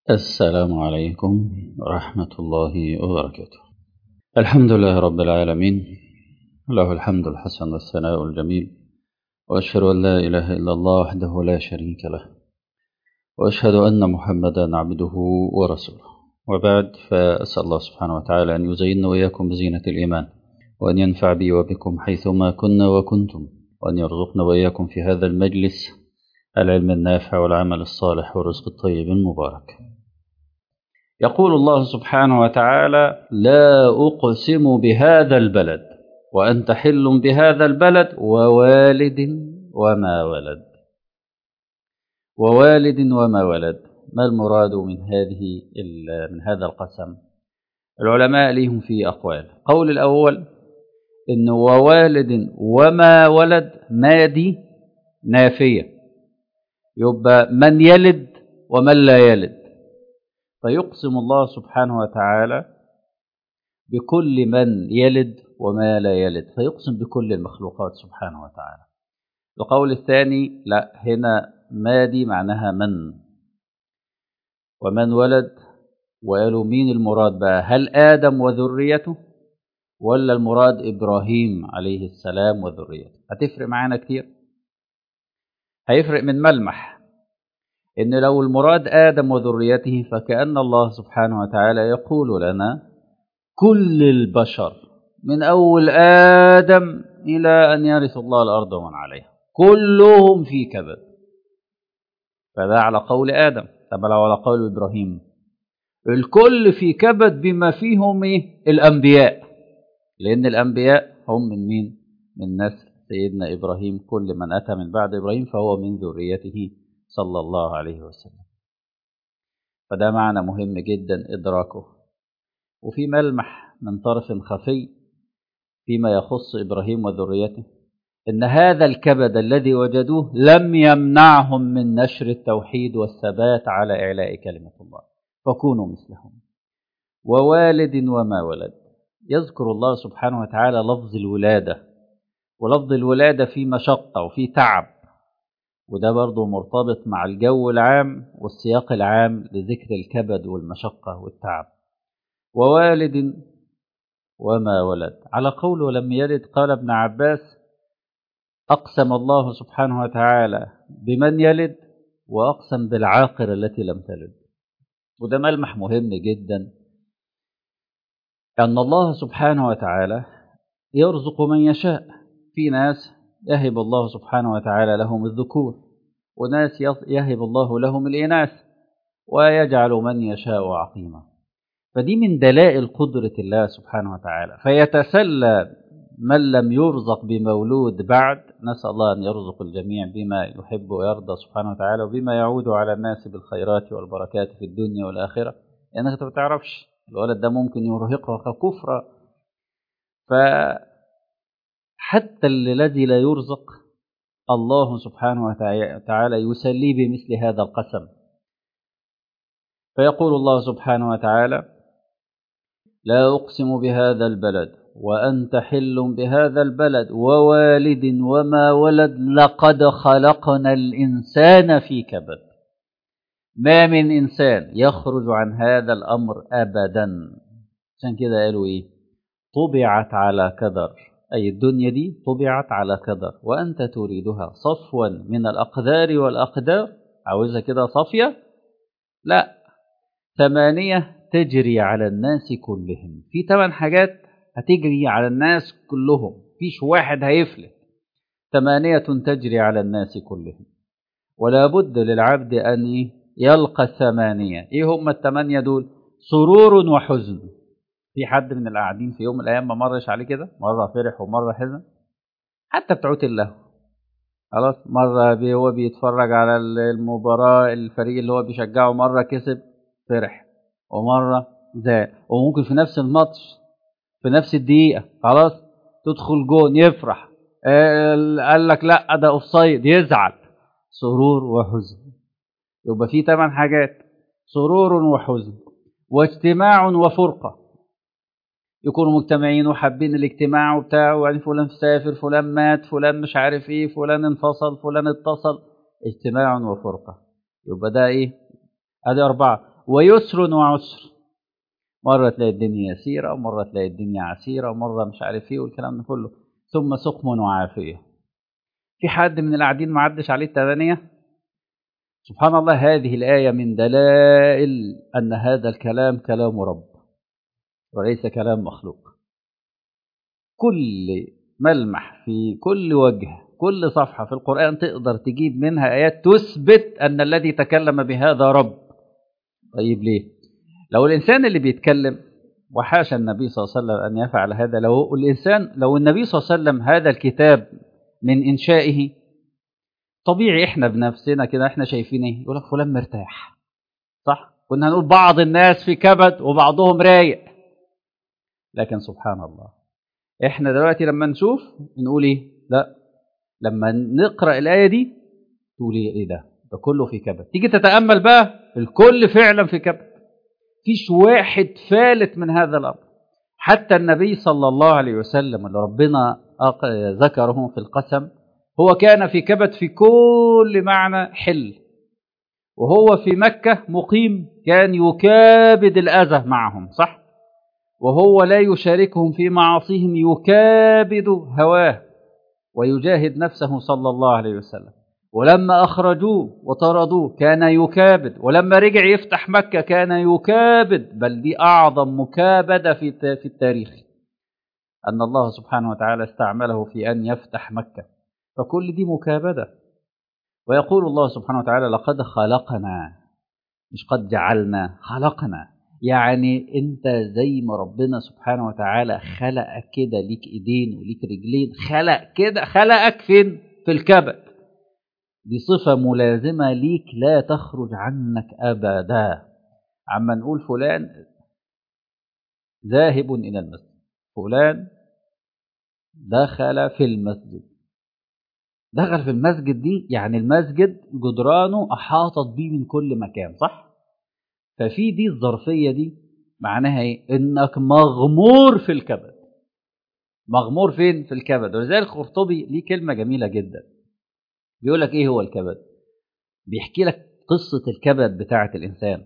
السلام عليكم ورحمة الله وبركاته الحمد لله رب العالمين له الحمد الحسن والثناء الجميل وأشهد أن لا إله إلا الله وحده لا شريك له وأشهد أن محمدا عبده ورسوله وبعد فأسأل الله سبحانه وتعالى أن يزيننا وإياكم بزينة الإيمان وأن ينفع بي وبكم حيثما كنا وكنتم وأن يرزقنا وإياكم في هذا المجلس العلم النافع والعمل الصالح والرزق الطيب المبارك يقول الله سبحانه وتعالى لا أقسم بهذا البلد وأنت حل بهذا البلد ووالد وما ولد ووالد وما ولد ما المراد من هذه من هذا القسم العلماء لهم في أقوال قول الأول إن ووالد وما ولد ما دي نافية يبقى من يلد ومن لا يلد فيقسم الله سبحانه وتعالى بكل من يلد وما لا يلد فيقسم بكل المخلوقات سبحانه وتعالى القول الثاني لا هنا ما دي معناها من ومن ولد وقالوا مين المراد بقى هل آدم وذريته ولا المراد إبراهيم عليه السلام وذريته هتفرق معانا كتير هيفرق من ملمح إن لو المراد آدم وذريته فكأن الله سبحانه وتعالى يقول لنا كل البشر من أول آدم إلى أن يرث الله الأرض ومن عليها كلهم في كبد فده على قول آدم طب لو على قول إبراهيم الكل في كبد بما فيهم إيه؟ الأنبياء لأن الأنبياء هم من مين؟ من نسل سيدنا إبراهيم كل من أتى من بعد إبراهيم فهو من ذريته صلى الله عليه وسلم فده معنى مهم جدا إدراكه وفي ملمح من طرف خفي فيما يخص إبراهيم وذريته إن هذا الكبد الذي وجدوه لم يمنعهم من نشر التوحيد والثبات على إعلاء كلمة الله فكونوا مثلهم ووالد وما ولد يذكر الله سبحانه وتعالى لفظ الولادة ولفظ الولادة في مشقة وفي تعب وده برضه مرتبط مع الجو العام والسياق العام لذكر الكبد والمشقة والتعب ووالد وما ولد على قول ولم يلد قال ابن عباس أقسم الله سبحانه وتعالى بمن يلد وأقسم بالعاقر التي لم تلد وده ملمح مهم جدا أن الله سبحانه وتعالى يرزق من يشاء في ناس يهب الله سبحانه وتعالى لهم الذكور وناس يهب الله لهم الإناث ويجعل من يشاء عقيما فدي من دلائل قدرة الله سبحانه وتعالى فيتسلى من لم يرزق بمولود بعد نسأل الله أن يرزق الجميع بما يحب ويرضى سبحانه وتعالى وبما يعود على الناس بالخيرات والبركات في الدنيا والآخرة لأنك يعني ما تعرفش الولد ده ممكن يرهقك كفرا فحتى الذي لا يرزق الله سبحانه وتعالى يسليه بمثل هذا القسم فيقول الله سبحانه وتعالى لا أقسم بهذا البلد وأنت حل بهذا البلد ووالد وما ولد لقد خلقنا الإنسان في كبد ما من إنسان يخرج عن هذا الأمر أبدا عشان كده قالوا إيه طبعت على كدر أي الدنيا دي طبعت على كدر وأنت تريدها صفوا من الأقدار والأقدار عاوزها كده صافية لا ثمانية تجري على الناس كلهم في ثمان حاجات هتجري على الناس كلهم فيش واحد هيفلت ثمانية تجري على الناس كلهم ولا بد للعبد أن يلقى الثمانية إيه هم الثمانية دول سرور وحزن في حد من القاعدين في يوم من الأيام ما مرش عليه كده مرة فرح ومرة حزن حتى بتوعت الله خلاص مرة هو بيتفرج على المباراة الفريق اللي هو بيشجعه مرة كسب فرح ومرة زعل وممكن في نفس الماتش في نفس الدقيقة خلاص تدخل جون يفرح قال لك لا ده اوفسايد يزعل سرور وحزن يبقى في ثمان حاجات سرور وحزن واجتماع وفرقة يكونوا مجتمعين وحابين الاجتماع وبتاع وبعدين فلان سافر فلان مات فلان مش عارف ايه فلان انفصل فلان اتصل اجتماع وفرقة يبقى ده ايه ادي أربعة ويسر وعسر مرة تلاقي الدنيا يسيرة ومرة تلاقي الدنيا عسيرة ومرة مش عارف ايه والكلام ده كله ثم سقم وعافية في حد من القاعدين ما عدش عليه التبانية سبحان الله هذه الآية من دلائل أن هذا الكلام كلام رب وليس كلام مخلوق كل ملمح في كل وجه كل صفحة في القرآن تقدر تجيب منها آيات تثبت أن الذي تكلم بهذا رب طيب ليه لو الإنسان اللي بيتكلم وحاشا النبي صلى الله عليه وسلم أن يفعل هذا لو الإنسان لو النبي صلى الله عليه وسلم هذا الكتاب من إنشائه طبيعي إحنا بنفسنا كده إحنا شايفين إيه يقول لك فلان مرتاح صح كنا هنقول بعض الناس في كبد وبعضهم رايق لكن سبحان الله إحنا دلوقتي لما نشوف نقول إيه لا لما نقرأ الآية دي تقول إيه ده ده كله في كبد تيجي تتأمل بقى الكل فعلا في كبد فيش واحد فالت من هذا الأمر حتى النبي صلى الله عليه وسلم اللي ربنا ذكره في القسم هو كان في كبد في كل معنى حل وهو في مكة مقيم كان يكابد الأذى معهم صح وهو لا يشاركهم في معاصيهم يكابد هواه ويجاهد نفسه صلى الله عليه وسلم ولما أخرجوه وطردوه كان يكابد ولما رجع يفتح مكة كان يكابد بل دي أعظم مكابدة في في التاريخ أن الله سبحانه وتعالى استعمله في أن يفتح مكة فكل دي مكابدة ويقول الله سبحانه وتعالى لقد خلقنا مش قد جعلنا خلقنا يعني انت زي ما ربنا سبحانه وتعالى خلقك كده ليك ايدين وليك رجلين خلق كده خلقك فين في الكبد دي صفة ملازمة ليك لا تخرج عنك أبدا عما نقول فلان ذاهب إلى المسجد فلان دخل في المسجد دخل في المسجد دي يعني المسجد جدرانه أحاطت بيه من كل مكان صح؟ ففي دي الظرفية دي معناها ايه؟ انك مغمور في الكبد مغمور فين؟ في الكبد ولذلك القرطبي ليه كلمة جميلة جدا بيقول لك ايه هو الكبد بيحكي لك قصة الكبد بتاعة الإنسان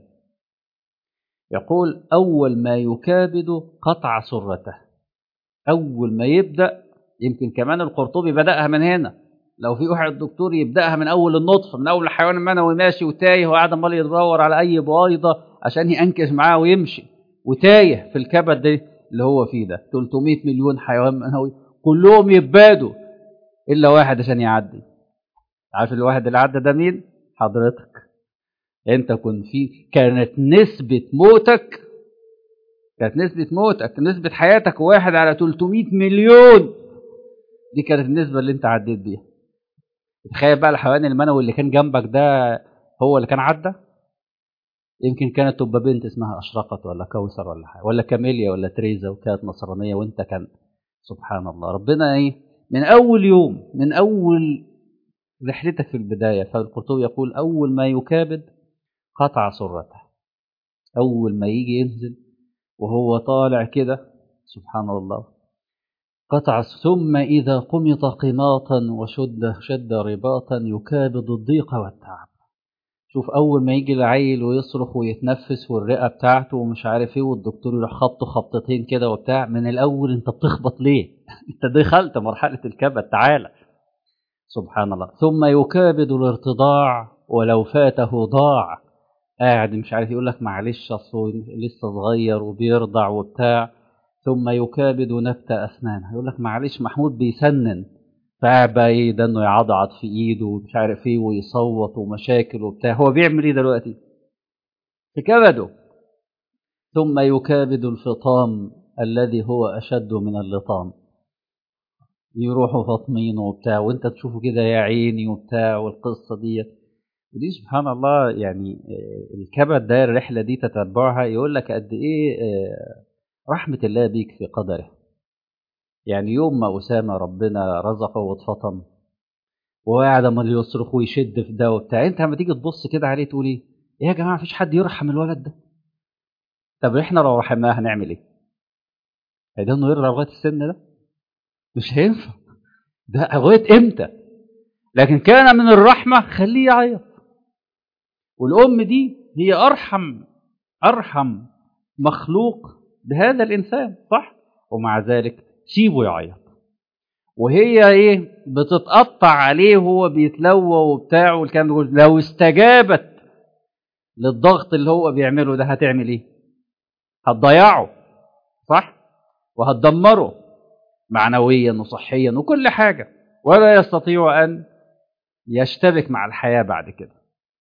يقول أول ما يكابد قطع سرته أول ما يبدأ يمكن كمان القرطبي بدأها من هنا لو في واحد دكتور يبدأها من أول النطفة من أول الحيوان المنوي ماشي وتايه وقاعد عمال يدور على أي بويضة عشان ينكش معاه ويمشي وتايه في الكبد ده اللي هو فيه ده 300 مليون حيوان منوي كلهم يبادوا إلا واحد عشان يعدي عارف الواحد اللي عدى ده مين؟ حضرتك انت كنت فيه كانت نسبة موتك كانت نسبة موتك نسبة حياتك واحد على 300 مليون دي كانت النسبة اللي انت عديت بيها تخيل بقى الحيوان المنوي اللي كان جنبك ده هو اللي كان عدى يمكن كانت تبقى بنت اسمها أشرقت ولا كوثر ولا حاجة ولا كاميليا ولا تريزا وكانت نصرانية وانت كان سبحان الله ربنا ايه من أول يوم من أول رحلتك في البداية فالقرطبي يقول أول ما يكابد قطع سرته أول ما يجي ينزل وهو طالع كده سبحان الله قطع ثم إذا قمط قماطا وشد شد رباطا يكابد الضيق والتعب شوف أول ما يجي العيل ويصرخ ويتنفس والرئة بتاعته ومش عارف ايه والدكتور يروح خبطه خبطتين كده وبتاع من الأول أنت بتخبط ليه؟ أنت دخلت مرحلة الكبد تعالى سبحان الله ثم يكابد الارتضاع ولو فاته ضاع قاعد مش عارف يقول لك معلش اصله لسه صغير وبيرضع وبتاع ثم يكابد نبت اسنانه يقول لك معلش محمود بيسنن فقاعد بقى ايه ده انه يعضعض في ايده ومش عارف ايه ويصوت ومشاكل وبتاع هو بيعمل ايه دلوقتي؟ في كبده ثم يكابد الفطام الذي هو اشد من اللطام يروحوا فاطمين وبتاع وانت تشوفه كده يا عيني وبتاع والقصه ديت ودي سبحان الله يعني الكبد ده الرحله دي تتبعها يقول لك قد ايه رحمه الله بيك في قدره يعني يوم ما اسامه ربنا رزقه واتفطم وقاعد عمال يصرخ ويشد في ده وبتاع انت لما تيجي تبص كده عليه تقول ايه يا جماعه مفيش حد يرحم الولد ده طب احنا لو رحمناه هنعمل ايه؟ هيدا انه يرضى لغايه السن ده؟ مش هينفع ده لغايه امتى لكن كان من الرحمه خليه يعيط والام دي هي ارحم أرحم مخلوق بهذا الإنسان صح ومع ذلك سيبه يعيط وهي ايه بتتقطع عليه وهو بيتلوى وبتاع والكلام ده لو استجابت للضغط اللي هو بيعمله ده هتعمل ايه هتضيعه صح وهتدمره معنويا وصحيا وكل حاجه ولا يستطيع ان يشتبك مع الحياه بعد كده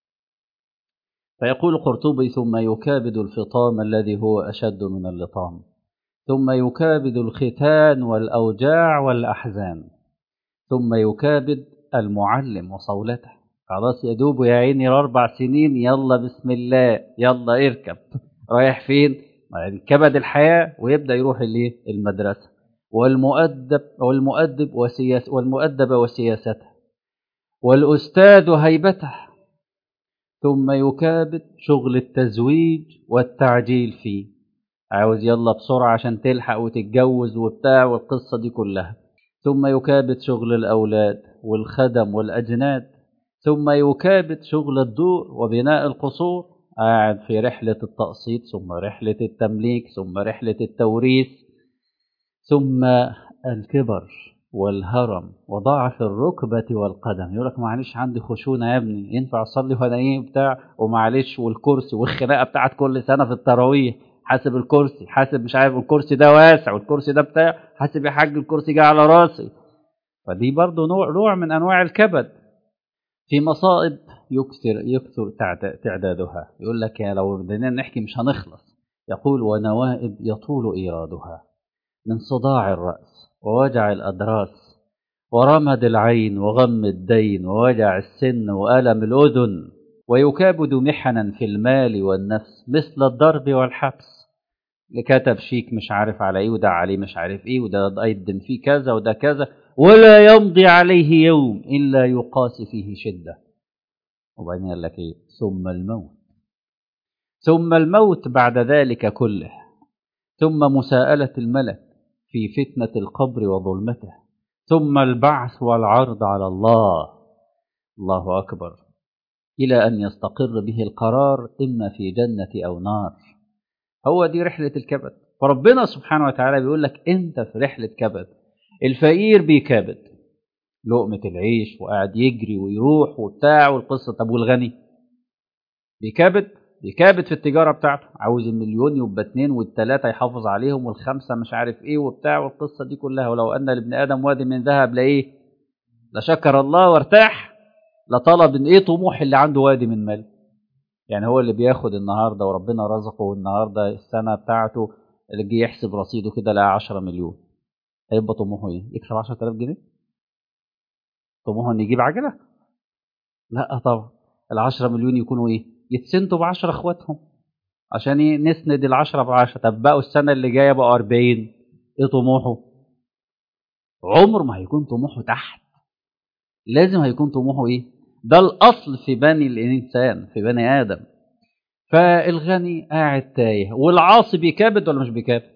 فيقول قرطبي ثم يكابد الفطام الذي هو اشد من اللطام ثم يكابد الختان والاوجاع والاحزان ثم يكابد المعلم وصولته خلاص يا دوب يا عيني اربع سنين يلا بسم الله يلا اركب رايح فين كبد الحياه ويبدا يروح الايه المدرسه والمؤدب والمؤدب وسياس والمؤدب وسياسته والاستاذ هيبته ثم يكابد شغل التزويج والتعجيل فيه عاوز يلا بسرعة عشان تلحق وتتجوز وبتاع والقصة دي كلها ثم يكابد شغل الأولاد والخدم والأجناد ثم يكابد شغل الدور وبناء القصور قاعد في رحلة التقسيط ثم رحلة التمليك ثم رحلة التوريث ثم الكبر والهرم وضعف الركبة والقدم يقول لك معلش عندي خشونة يا ابني ينفع أصلي وأنا إيه بتاع ومعلش والكرسي والخناقة بتاعت كل سنة في التراويح حاسب الكرسي حاسب مش عارف الكرسي ده واسع والكرسي ده بتاع حاسب يا حاج الكرسي جه على راسي فدي برضه نوع نوع من انواع الكبد في مصائب يكثر يكثر تعدادها يقول لك يا لو بدنا نحكي مش هنخلص يقول ونوائب يطول ايرادها من صداع الراس ووجع الادراس ورمد العين وغم الدين ووجع السن والم الاذن ويكابد محنا في المال والنفس مثل الضرب والحبس اللي كتب شيك مش عارف على ايه وده عليه مش عارف ايه وده قدم فيه كذا وده كذا ولا يمضي عليه يوم الا يقاسي فيه شده وبعدين قال لك ايه ثم الموت ثم الموت بعد ذلك كله ثم مساءله الملك في فتنه القبر وظلمته ثم البعث والعرض على الله الله اكبر الى ان يستقر به القرار اما في جنه او نار هو دي رحلة الكبد فربنا سبحانه وتعالى بيقول لك انت في رحلة كبد الفقير بيكابد لقمة العيش وقاعد يجري ويروح وبتاع والقصة طب والغني بيكابد بيكابد في التجارة بتاعته عاوز المليون يبقى اتنين والتلاتة يحافظ عليهم والخمسة مش عارف ايه وبتاع والقصة دي كلها ولو أن لابن آدم وادي من ذهب لإيه لشكر الله وارتاح لطلب ان ايه طموح اللي عنده وادي من مال يعني هو اللي بياخد النهارده وربنا رزقه النهارده السنه بتاعته اللي جه يحسب رصيده كده لقى 10 مليون هيبقى طموحه ايه؟ يكسب 10000 جنيه؟ طموحه ان يجيب عجله؟ لا طبعا ال 10 مليون يكونوا ايه؟ يتسندوا ب 10 اخواتهم عشان ايه؟ نسند ال 10 ب 10 طب بقوا السنه اللي جايه بقوا 40 ايه طموحه؟ عمر ما هيكون طموحه تحت لازم هيكون طموحه ايه؟ ده الأصل في بني الإنسان في بني آدم فالغني قاعد تايه والعاصي بيكابد ولا مش بيكابد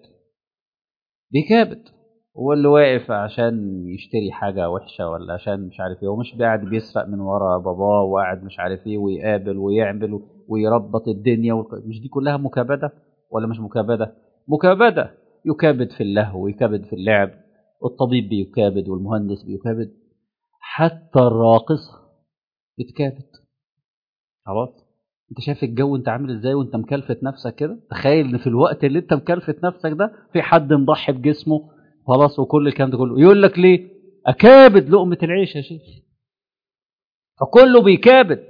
بيكابد هو اللي واقف عشان يشتري حاجة وحشة ولا عشان مش عارف ايه هو مش قاعد بيسرق من ورا باباه وقاعد مش عارف ايه ويقابل ويعمل ويربط الدنيا مش دي كلها مكابدة ولا مش مكابدة مكابدة يكابد في اللهو ويكابد في اللعب الطبيب بيكابد والمهندس بيكابد حتى الراقصة بتكابد خلاص انت شايف الجو انت عامل ازاي وانت مكلفت نفسك كده تخيل ان في الوقت اللي انت مكلفت نفسك ده في حد مضحي بجسمه خلاص وكل الكلام ده كله يقول لك ليه اكابد لقمه العيش يا شيخ فكله بيكابد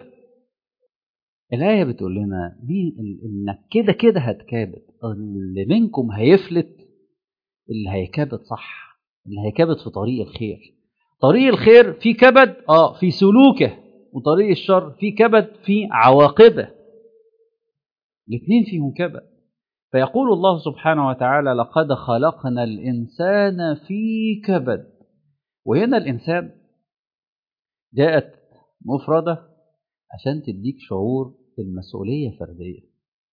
الآية بتقول لنا مين إنك كده كده هتكابد اللي منكم هيفلت اللي هيكابد صح اللي هيكابد في طريق الخير طريق الخير في كبد اه في سلوكه وطريق الشر في كبد في عواقبه الاثنين فيهم كبد فيقول الله سبحانه وتعالى لقد خلقنا الإنسان في كبد وهنا الإنسان جاءت مفردة عشان تديك شعور المسؤولية فردية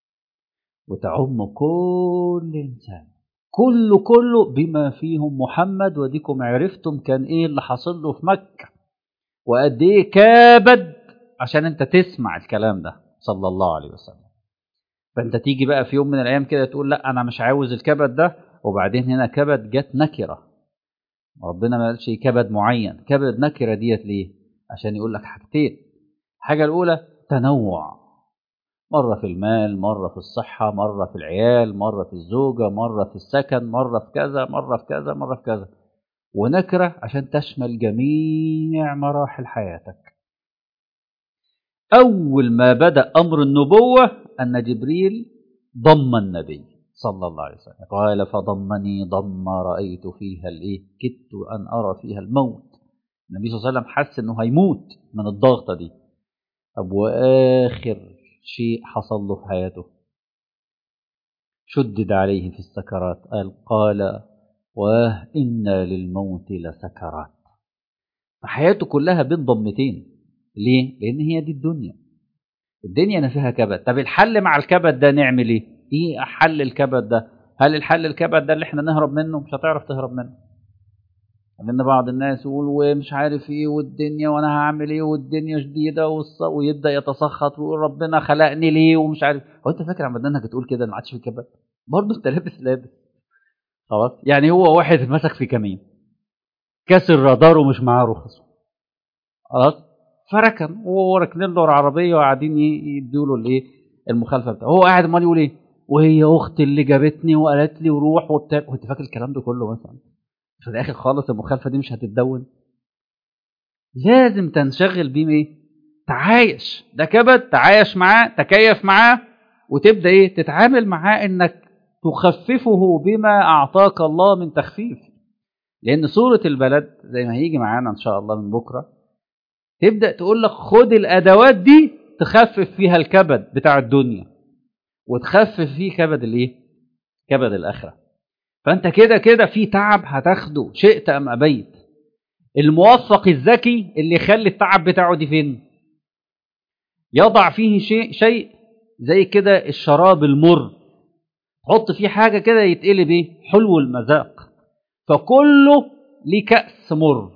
وتعم كل إنسان كله كله بما فيهم محمد وديكم عرفتم كان إيه اللي حصل له في مكة وقد ايه كابد عشان انت تسمع الكلام ده صلى الله عليه وسلم فانت تيجي بقى في يوم من الايام كده تقول لا انا مش عاوز الكبد ده وبعدين هنا كبد جت نكره ربنا ما قالش كبد معين كبد نكره ديت ليه عشان يقول لك حاجتين الحاجه الاولى تنوع مره في المال مره في الصحه مره في العيال مره في الزوجه مره في السكن مره في كذا مره في كذا مره في كذا ونكره عشان تشمل جميع مراحل حياتك أول ما بدأ أمر النبوة أن جبريل ضم النبي صلى الله عليه وسلم قال فضمني ضم رأيت فيها الإيه كدت أن أرى فيها الموت النبي صلى الله عليه وسلم حس أنه هيموت من الضغطة دي طب وآخر شيء حصل له في حياته شدد عليه في السكرات قال قال واه إنا للموت لسكرات فحياته كلها بين ضمتين ليه؟ لأن هي دي الدنيا الدنيا أنا فيها كبد طب الحل مع الكبد ده نعمل إيه؟ إيه حل الكبد ده؟ هل الحل الكبد ده اللي إحنا نهرب منه؟ مش هتعرف تهرب منه لأن بعض الناس يقول ومش عارف إيه والدنيا وأنا هعمل إيه والدنيا شديدة والص... ويبدأ يتسخط ويقول ربنا خلقني ليه ومش عارف هو أنت فاكر عم إنك تقول كده ما عادش في كبد؟ برضه أنت لابس لابس خلاص يعني هو واحد اتمسك في كمين كسر رادار ومش معاه رخص خلاص فركن وهو راكنين له العربيه وقاعدين يدوا له الايه المخالفه بتاعه هو قاعد امال يقول ايه وهي اختي اللي جابتني وقالت لي وروح وبتاع وانت فاكر الكلام ده كله مثلا في الاخر خالص المخالفه دي مش هتتدون لازم تنشغل بيه ايه تعايش ده كبد تعايش معاه تكيف معاه وتبدا ايه تتعامل معاه انك تخففه بما اعطاك الله من تخفيف لان سوره البلد زي ما هيجي معانا ان شاء الله من بكره تبدا تقول لك خد الادوات دي تخفف فيها الكبد بتاع الدنيا وتخفف فيه كبد الايه كبد الاخره فانت كده كده في تعب هتاخده شئت ام ابيت الموفق الذكي اللي يخلي التعب بتاعه دي فين يضع فيه شيء شيء زي كده الشراب المر حط فيه حاجة كده يتقلب ايه حلو المذاق فكله ليه كأس مر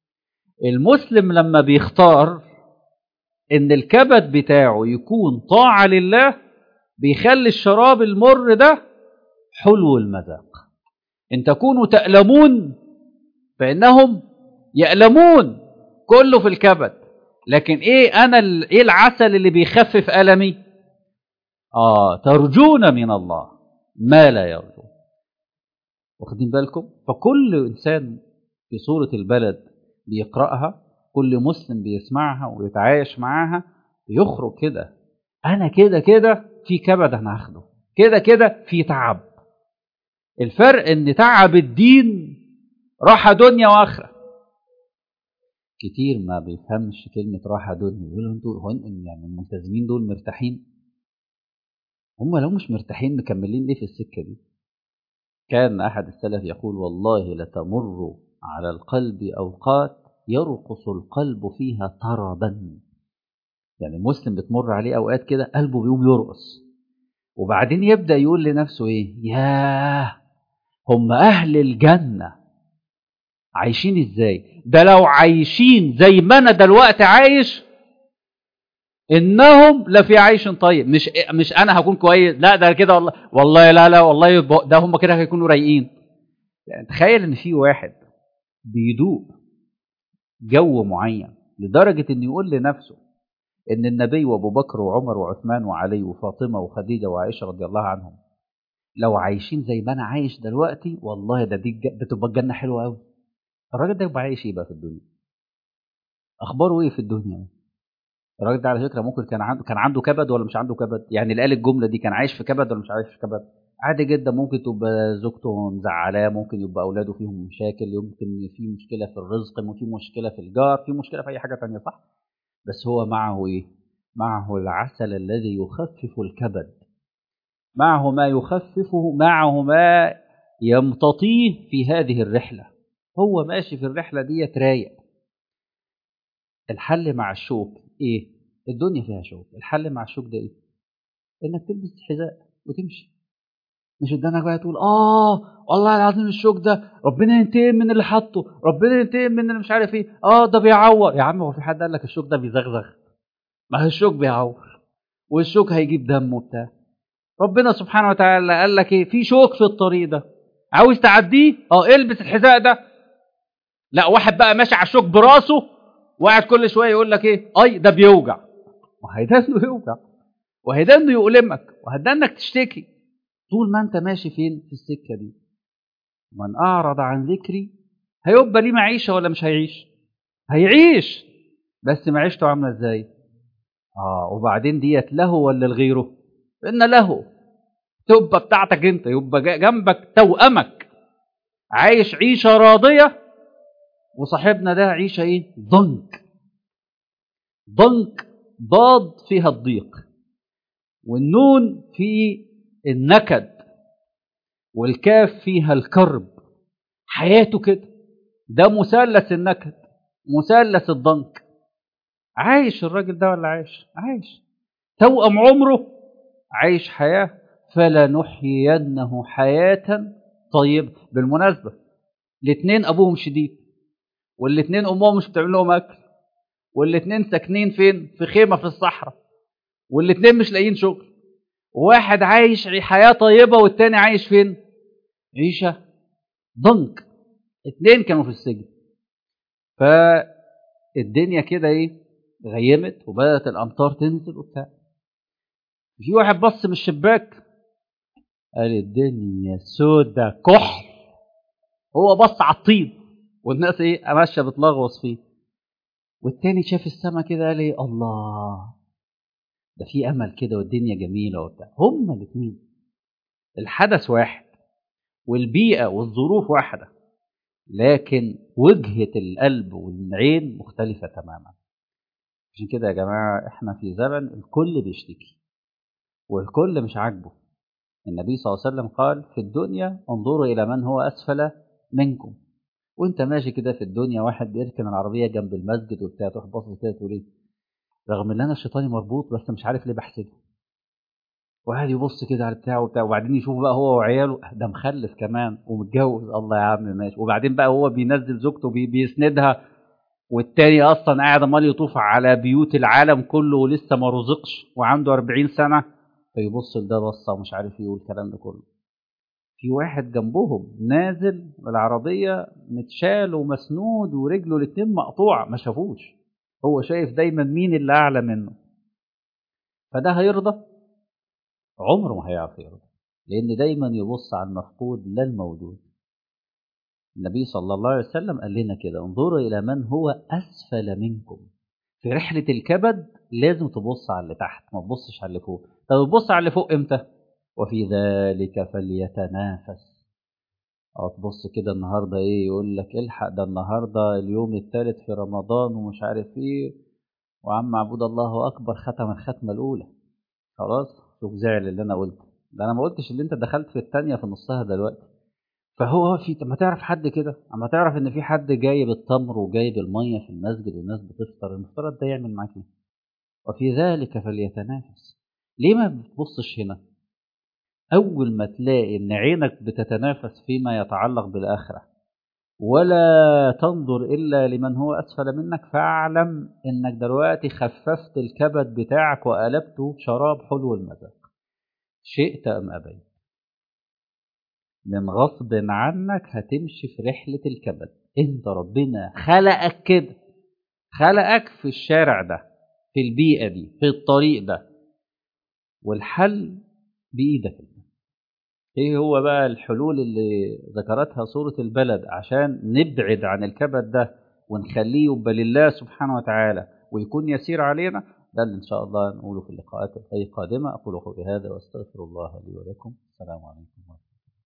المسلم لما بيختار ان الكبد بتاعه يكون طاعة لله بيخلي الشراب المر ده حلو المذاق ان تكونوا تألمون فإنهم يألمون كله في الكبد لكن ايه انا ايه العسل اللي بيخفف ألمي اه ترجون من الله ما لا يرجو واخدين بالكم فكل انسان في سورة البلد بيقرأها كل مسلم بيسمعها ويتعايش معاها يخرج كده انا كده كده في كبد انا هاخده كده كده في تعب الفرق ان تعب الدين راحة دنيا واخرة كتير ما بيفهمش كلمة راحة دنيا يقولوا انتوا هو يعني الملتزمين دول مرتاحين هم لو مش مرتاحين مكملين ليه في السكة دي كان أحد السلف يقول والله لتمر على القلب أوقات يرقص القلب فيها طربا يعني المسلم بتمر عليه أوقات كده قلبه بيقوم يرقص وبعدين يبدأ يقول لنفسه إيه ياه هم أهل الجنة عايشين إزاي ده لو عايشين زي ما أنا دلوقتي عايش انهم لفي عيش طيب مش مش انا هكون كويس لا ده كده والله والله لا لا والله ده هم كده هيكونوا رايقين يعني تخيل ان في واحد بيدوق جو معين لدرجه ان يقول لنفسه ان النبي وابو بكر وعمر وعثمان وعلي وفاطمه وخديجه وعائشه رضي الله عنهم لو عايشين زي ما انا عايش دلوقتي والله ده دي ده تبقى الجنه حلوه قوي الراجل ده يبقى عايش ايه بقى في الدنيا اخباره ايه في الدنيا الراجل ده على فكره ممكن كان عنده كان عنده كبد ولا مش عنده كبد يعني اللي قال الجمله دي كان عايش في كبد ولا مش عايش في كبد عادي جدا ممكن تبقى زوجته مزعلاه ممكن يبقى اولاده فيهم مشاكل يمكن في مشكله في الرزق ممكن في مشكله في الجار في مشكله في اي حاجه ثانيه صح بس هو معه ايه معه العسل الذي يخفف الكبد معه ما يخففه معه ما يمتطيه في هذه الرحله هو ماشي في الرحله ديت رايق الحل مع الشوك ايه الدنيا فيها شوك الحل مع الشوك ده ايه انك تلبس حذاء وتمشي مش قدامك بقى تقول اه والله العظيم الشوك ده ربنا ينتقم من اللي حطه ربنا ينتقم من اللي مش عارف ايه اه ده بيعور يا عم هو في حد قال لك الشوك ده بيزغزغ ما هو الشوك بيعور والشوك هيجيب دم وبتاع ربنا سبحانه وتعالى قال لك ايه في شوك في الطريق ده عاوز تعديه اه البس الحذاء ده لا واحد بقى ماشي على الشوك براسه وقاعد كل شويه يقول لك ايه اي ده بيوجع وهيدا انه يوجع وهيدا انه يؤلمك وهيدا انك تشتكي طول ما انت ماشي فين في السكه دي من اعرض عن ذكري هيبقى ليه معيشه ولا مش هيعيش هيعيش بس معيشته عامله ازاي اه وبعدين ديت له ولا لغيره ان له تبقى بتاعتك انت يبقى جنبك توأمك عايش عيشه راضيه وصاحبنا ده عيشه ايه ضنك ضنك ضاد فيها الضيق والنون في النكد والكاف فيها الكرب حياته كده ده مثلث النكد مثلث الضنك عايش الراجل ده ولا عايش عايش توأم عمره عايش حياة فلنحيينه حياة طيبة بالمناسبة الاثنين أبوهم شديد والاثنين أمهم مش بتعمل لهم أكل والاثنين ساكنين فين في خيمة في الصحراء والاثنين مش لاقيين شغل واحد عايش حياة طيبة والتاني عايش فين عيشة ضنك اتنين كانوا في السجن فالدنيا كده ايه غيمت وبدأت الأمطار تنزل وبتاع في واحد بص من الشباك قال الدنيا سودة كحل هو بص على الطين والناس ايه ماشيه بتلغوص فيه والتاني شاف السما كده قال ايه الله ده في امل كده والدنيا جميله وبتاع هما الاثنين الحدث واحد والبيئه والظروف واحده لكن وجهه القلب والعين مختلفه تماما عشان كده يا جماعه احنا في زمن الكل بيشتكي والكل مش عاجبه النبي صلى الله عليه وسلم قال في الدنيا انظروا الى من هو اسفل منكم وانت ماشي كده في الدنيا واحد بيركن العربيه جنب المسجد وبتاع تروح باصص كده تقول ايه رغم ان انا الشيطاني مربوط بس مش عارف ليه بحسده وقاعد يبص كده على بتاعه وبتاع وبعدين يشوف بقى هو وعياله ده مخلف كمان ومتجوز الله يا عم ماشي وبعدين بقى هو بينزل زوجته بي بيسندها والتاني اصلا قاعد امال يطوف على بيوت العالم كله ولسه ما رزقش وعنده 40 سنه فيبص لده بصه ومش عارف يقول الكلام ده كله في واحد جنبهم نازل العربيه متشال ومسنود ورجله الاتنين مقطوعه ما شافوش هو شايف دايما مين اللي اعلى منه فده هيرضى عمره ما هيعرف يرضى لان دايما يبص على المفقود لا الموجود النبي صلى الله عليه وسلم قال لنا كده انظروا الى من هو اسفل منكم في رحله الكبد لازم تبص على اللي تحت ما تبصش على اللي فوق طب تبص على اللي فوق امتى وفي ذلك فليتنافس اه تبص كده النهارده ايه يقول لك الحق ده النهارده اليوم الثالث في رمضان ومش عارف ايه وعم عبود الله اكبر ختم الختمه الاولى خلاص شوف زعل اللي انا قلته ده انا ما قلتش اللي انت دخلت في الثانيه في نصها دلوقتي فهو في ما تعرف حد كده اما تعرف ان في حد جايب التمر وجايب الميه في المسجد والناس بتفطر المفترض ده يعمل معاك ايه وفي ذلك فليتنافس ليه ما بتبصش هنا أول ما تلاقي إن عينك بتتنافس فيما يتعلق بالآخرة ولا تنظر إلا لمن هو أسفل منك فاعلم إنك دلوقتي خففت الكبد بتاعك وقلبته شراب حلو المذاق شئت أم أبيت من غصب عنك هتمشي في رحلة الكبد انت ربنا خلقك كده خلقك في الشارع ده في البيئة دي في الطريق ده والحل بإيدك انت ايه هو بقى الحلول اللي ذكرتها سورة البلد عشان نبعد عن الكبد ده ونخليه يبقى لله سبحانه وتعالى ويكون يسير علينا ده اللي ان شاء الله نقوله في اللقاءات القادمة اقول قولي هذا واستغفر الله لي ولكم السلام عليكم ورحمة الله